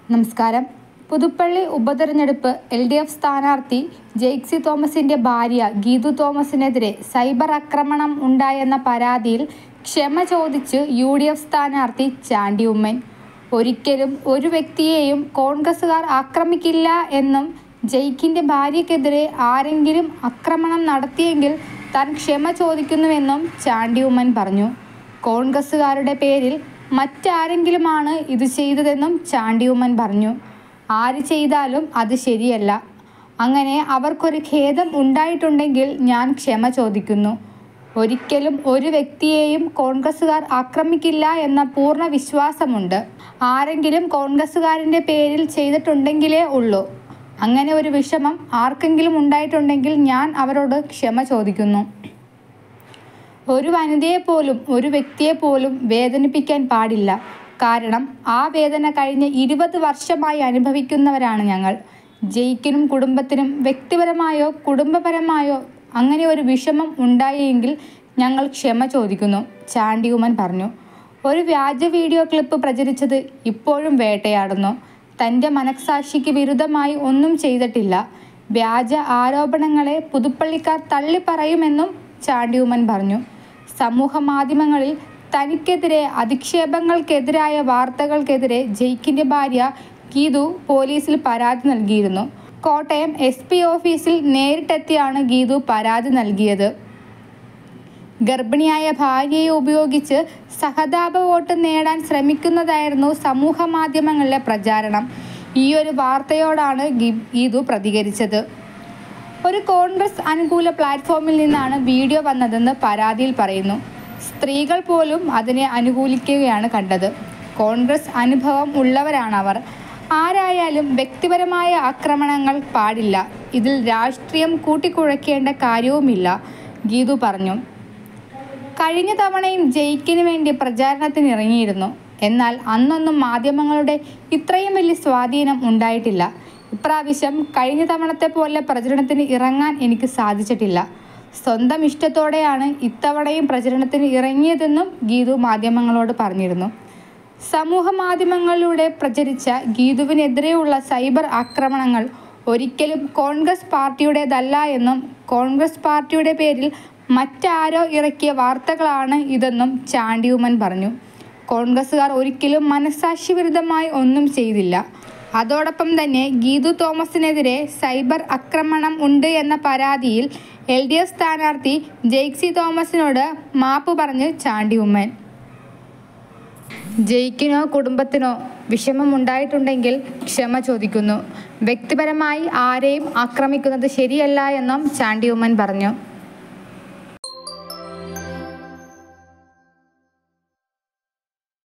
നമസ്കാരം പുതുപ്പള്ളി ഉപതെരഞ്ഞെടുപ്പ് L D F സ്ഥാനാർത്ഥി ജെയ്ക്സി തോമസിന്റെ ഭാര്യ ഗീതു തോമസിനെതിരെ സൈബർ ആക്രമണം ഉണ്ടായെന്ന പരാതിയിൽ ക്ഷമ ചോദിച്ച് യു ഡി എഫ് സ്ഥാനാർത്ഥി ചാണ്ടി ഉമ്മൻ ഒരിക്കലും ഒരു വ്യക്തിയെയും കോൺഗ്രസുകാർ ആക്രമിക്കില്ല എന്നും ജയ്ക്കിന്റെ ഭാര്യയ്ക്കെതിരെ ആരെങ്കിലും ആക്രമണം നടത്തിയെങ്കിൽ താൻ ക്ഷമ ചോദിക്കുന്നുവെന്നും ചാണ്ടി ഉമ്മൻ പറഞ്ഞു കോൺഗ്രസുകാരുടെ പേരിൽ മറ്റാരെങ്കിലുമാണ് ഇത് ചെയ്തതെന്നും ചാണ്ടി ഉമ്മൻ പറഞ്ഞു ആര് ചെയ്താലും അത് ശരിയല്ല അങ്ങനെ അവർക്കൊരു ഖേദം ഉണ്ടായിട്ടുണ്ടെങ്കിൽ ഞാൻ ക്ഷമ ചോദിക്കുന്നു ഒരിക്കലും ഒരു വ്യക്തിയെയും കോൺഗ്രസുകാർ ആക്രമിക്കില്ല എന്ന പൂർണ്ണ വിശ്വാസമുണ്ട് ആരെങ്കിലും കോൺഗ്രസുകാരൻ്റെ പേരിൽ ചെയ്തിട്ടുണ്ടെങ്കിലേ ഉള്ളൂ അങ്ങനെ ഒരു വിഷമം ആർക്കെങ്കിലും ഉണ്ടായിട്ടുണ്ടെങ്കിൽ ഞാൻ അവരോട് ക്ഷമ ചോദിക്കുന്നു ഒരു വനിതയെ പോലും ഒരു വ്യക്തിയെ പോലും വേദനിപ്പിക്കാൻ പാടില്ല കാരണം ആ വേദന കഴിഞ്ഞ ഇരുപത് വർഷമായി അനുഭവിക്കുന്നവരാണ് ഞങ്ങൾ ജയിക്കിനും കുടുംബത്തിനും വ്യക്തിപരമായോ കുടുംബപരമായോ അങ്ങനെ ഒരു വിഷമം ഉണ്ടായെങ്കിൽ ഞങ്ങൾ ക്ഷമ ചോദിക്കുന്നു ചാണ്ടി ഉമ്മൻ പറഞ്ഞു ഒരു വ്യാജ വീഡിയോ ക്ലിപ്പ് പ്രചരിച്ചത് ഇപ്പോഴും വേട്ടയാടുന്നു തൻ്റെ മനസാക്ഷിക്ക് വിരുദ്ധമായി ഒന്നും ചെയ്തിട്ടില്ല വ്യാജ ആരോപണങ്ങളെ പുതുപ്പള്ളിക്കാർ തള്ളിപ്പറയുമെന്നും ചാണ്ടി ഉമ്മൻ പറഞ്ഞു സമൂഹ മാധ്യമങ്ങളിൽ തനിക്കെതിരെ അധിക്ഷേപങ്ങൾക്കെതിരായ വാർത്തകൾക്കെതിരെ ജയിക്കിന്റെ ഭാര്യ ഗീതു പോലീസിൽ പരാതി നൽകിയിരുന്നു കോട്ടയം എസ് പി ഓഫീസിൽ നേരിട്ടെത്തിയാണ് ഗീതു പരാതി നൽകിയത് ഗർഭിണിയായ ഭാര്യയെ ഉപയോഗിച്ച് സഹതാപ വോട്ട് നേടാൻ ശ്രമിക്കുന്നതായിരുന്നു സമൂഹ മാധ്യമങ്ങളിലെ പ്രചാരണം ഈ ഒരു വാർത്തയോടാണ് ഗി- ഗീതു പ്രതികരിച്ചത് ഒരു കോൺഗ്രസ് അനുകൂല പ്ലാറ്റ്ഫോമിൽ നിന്നാണ് വീഡിയോ വന്നതെന്ന് പരാതിയിൽ പറയുന്നു സ്ത്രീകൾ പോലും അതിനെ അനുകൂലിക്കുകയാണ് കണ്ടത് കോൺഗ്രസ് അനുഭവം ഉള്ളവരാണവർ ആരായാലും വ്യക്തിപരമായ ആക്രമണങ്ങൾ പാടില്ല ഇതിൽ രാഷ്ട്രീയം കൂട്ടിക്കുഴയ്ക്കേണ്ട കാര്യവുമില്ല ഗീതു പറഞ്ഞു കഴിഞ്ഞ തവണയും ജയിക്കിന് വേണ്ടി പ്രചാരണത്തിന് ഇറങ്ങിയിരുന്നു എന്നാൽ അന്നൊന്നും മാധ്യമങ്ങളുടെ ഇത്രയും വലിയ സ്വാധീനം ഉണ്ടായിട്ടില്ല ഇപ്രാവശ്യം കഴിഞ്ഞ തവണത്തെ പോലെ പ്രചരണത്തിന് ഇറങ്ങാൻ എനിക്ക് സാധിച്ചിട്ടില്ല സ്വന്തം ഇഷ്ടത്തോടെയാണ് ഇത്തവണയും പ്രചരണത്തിന് ഇറങ്ങിയതെന്നും ഗീതു മാധ്യമങ്ങളോട് പറഞ്ഞിരുന്നു സമൂഹ മാധ്യമങ്ങളിലൂടെ പ്രചരിച്ച ഗീതുവിനെതിരെയുള്ള സൈബർ ആക്രമണങ്ങൾ ഒരിക്കലും കോൺഗ്രസ് പാർട്ടിയുടേതല്ല എന്നും കോൺഗ്രസ് പാർട്ടിയുടെ പേരിൽ മറ്റാരോ ഇറക്കിയ വാർത്തകളാണ് ഇതെന്നും ചാണ്ടി ഉമ്മൻ പറഞ്ഞു കോൺഗ്രസ്സുകാർ ഒരിക്കലും മനസാക്ഷി വിരുദ്ധമായി ഒന്നും ചെയ്തില്ല അതോടൊപ്പം തന്നെ ഗീതു തോമസിനെതിരെ സൈബർ ആക്രമണം ഉണ്ട് എന്ന പരാതിയിൽ എൽ ഡി എഫ് സ്ഥാനാർത്ഥി ജെയ്ക്സി തോമസിനോട് മാപ്പ് പറഞ്ഞ് ചാണ്ടി ഉമ്മൻ ജയിക്കിനോ കുടുംബത്തിനോ വിഷമമുണ്ടായിട്ടുണ്ടെങ്കിൽ ക്ഷമ ചോദിക്കുന്നു വ്യക്തിപരമായി ആരെയും ആക്രമിക്കുന്നത് ശരിയല്ല എന്നും ചാണ്ടി ഉമ്മൻ പറഞ്ഞു